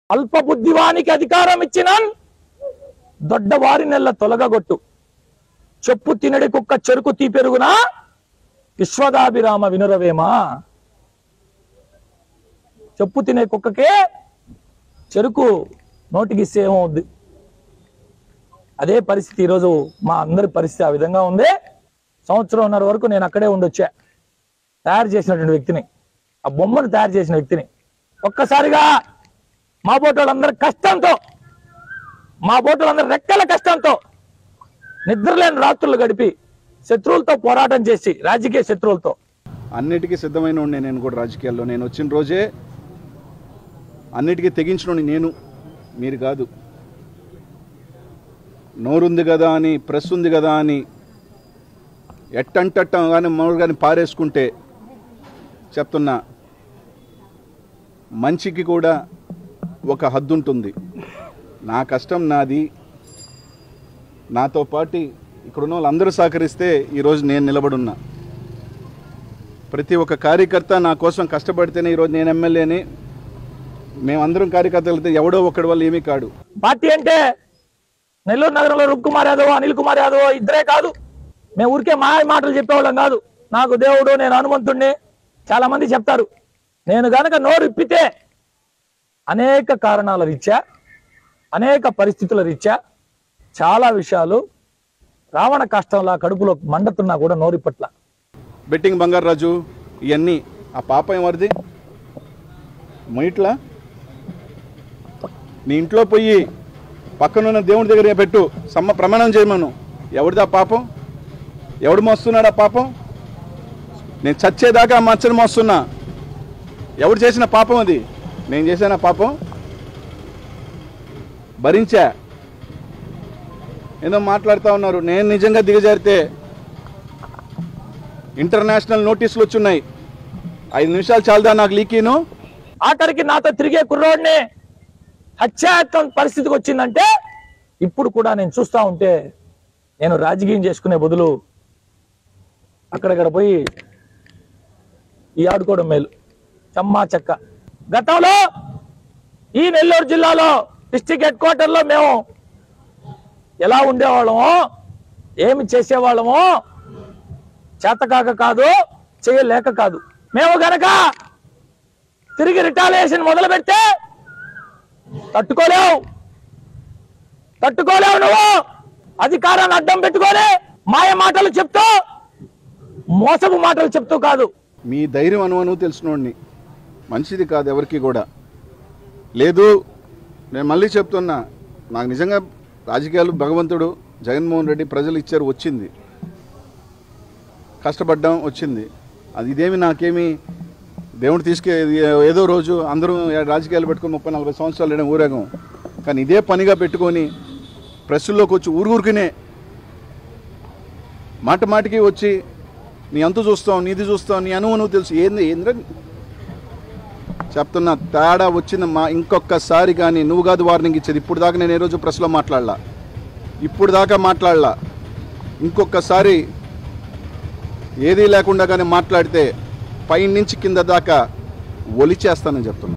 అల్ప బుద్ధివానికి అధికారం ఇచ్చినన్ దొడ్డవారి నెల్ల తొలగగొట్టు చెప్పు తినడి కుక్క చెరుకు తీపెరుగునా విశ్వదాభిరామ వినురవేమా చెప్పు తినే కుక్కకే చెరుకు నోటికిస్తే ఏమవుద్ది అదే పరిస్థితి ఈరోజు మా అందరి పరిస్థితి ఆ విధంగా ఉంది సంవత్సరంన్నర వరకు నేను అక్కడే ఉండొచ్చా తయారు చేసినటువంటి వ్యక్తిని ఆ బొమ్మను తయారు చేసిన వ్యక్తిని ఒక్కసారిగా మా బోటోళ్ళందరి కష్టంతో మా బోటోళ్ళందరి రెక్కల కష్టంతో నిద్రలేని రాత్రులు గడిపి శత్రువులతో పోరాటం చేసి రాజకీయ శత్రువులతో అన్నిటికీ సిద్ధమైన వాడిని నేను కూడా రాజకీయాల్లో నేను వచ్చిన రోజే అన్నిటికీ తెగించిన నేను మీరు కాదు నోరుంది కదా అని ప్రెస్ ఉంది కదా అని ఎట్టంటట్టం కానీ మామూలు కానీ పారేసుకుంటే చెప్తున్నా మంచికి కూడా ఒక హద్దు ఉంటుంది నా కష్టం నాది నాతో పాటు ఇక్కడున్న వాళ్ళందరూ సహకరిస్తే ఈరోజు నేను నిలబడున్నా ప్రతి ఒక్క కార్యకర్త నా కోసం కష్టపడితేనే ఈరోజు నేను ఎమ్మెల్యేని మేమందరం కార్యకర్తలు అయితే ఎవడో ఒక్కడి వల్ల ఏమీ కాడు పార్టీ అంటే నెల్లూరు నగరంలో రూప్ కుమార్ యాదవ్ అనిల్ కుమార్ యాదవ్ ఇద్దరే కాదు మేము ఊరికే మాయ మాటలు చెప్పేవాళ్ళం కాదు నాకు దేవుడు నేను హనుమంతుణ్ణి చాలా మంది చెప్తారు నేను గనక నోరు ఇప్పితే అనేక కారణాల రీత్యా అనేక పరిస్థితుల రీత్యా చాలా విషయాలు రావణ కష్టంలా కడుపులో మండుతున్నా కూడా నోరిప్పట్ల బెట్టింగ్ బంగారాజు ఇవన్నీ ఆ పాప ఎవరిది మొయిట్లా నీ ఇంట్లో పోయి పక్కనున్న దేవుడి దగ్గర పెట్టు సమ్మ ప్రమాణం చేయమను ఎవరిది ఆ పాపం ఎవడు మోస్తున్నాడు ఆ పాపం నేను చచ్చేదాకా ఆ మచ్చని మోస్తున్నా ఎవడు చేసిన పాపం అది నేను చేసిన పాపం భరించా ఏదో మాట్లాడుతూ ఉన్నారు నేను నిజంగా దిగజారితే ఇంటర్నేషనల్ నోటీసులు వచ్చున్నాయి ఐదు నిమిషాలు చాలదా నాకు లీకీను ఆఖరికి నాతో తిరిగే కుర్రోడిని హత్యాయత్నం పరిస్థితికి వచ్చిందంటే ఇప్పుడు కూడా నేను చూస్తా ఉంటే నేను రాజకీయం చేసుకునే బదులు అక్కడక్కడ పోయి ఈ ఆడుకోవడం మేలు చమ్మా చెక్క గతంలో ఈ నెల్లూరు జిల్లాలో డిస్టిక్ హెడ్ క్వార్టర్లో మేము ఎలా ఉండేవాళ్ళమో ఏమి చేసేవాళ్ళమో చేతకాక కాదు చేయలేక కాదు మేము గనక తిరిగి రిటాలియేషన్ మొదలు పెడితే తట్టుకోలేవు తట్టుకోలేవు నువ్వు అధికారాన్ని అడ్డం పెట్టుకొని మాయ మాటలు చెప్తూ మోసపు మాటలు చెప్తూ కాదు మీ ధైర్యం అనువను తెలిసినోడిని మంచిది కాదు ఎవరికి కూడా లేదు నేను మళ్ళీ చెప్తున్నా నాకు నిజంగా రాజకీయాలు భగవంతుడు జగన్మోహన్ రెడ్డి ప్రజలు ఇచ్చారు వచ్చింది కష్టపడ్డాం వచ్చింది అది ఇదేమి నాకేమి దేవుడు తీసుకే ఏదో రోజు అందరూ రాజకీయాలు పెట్టుకొని ముప్పై నలభై సంవత్సరాలు లేడం ఊరేగం కానీ ఇదే పనిగా పెట్టుకొని ప్రెస్సుల్లోకి వచ్చి ఊరుకునే మాట మాటికి వచ్చి నీ అంతు చూస్తావు నీది చూస్తావు నీ అనువు నువ్వు తెలుసు ఏంది ఏంద్ర చెప్తున్నా తేడా వచ్చింది మా ఇంకొకసారి కానీ నువ్వు కాదు వార్నింగ్ ఇచ్చేది ఇప్పుడు దాకా నేను ఏ రోజు ప్రెస్లో మాట్లాడలా ఇప్పుడు దాకా మాట్లాడలా ఇంకొకసారి ఏదీ లేకుండా కానీ మాట్లాడితే పై నుంచి కింద దాకా ఒలిచేస్తానని చెప్తున్నా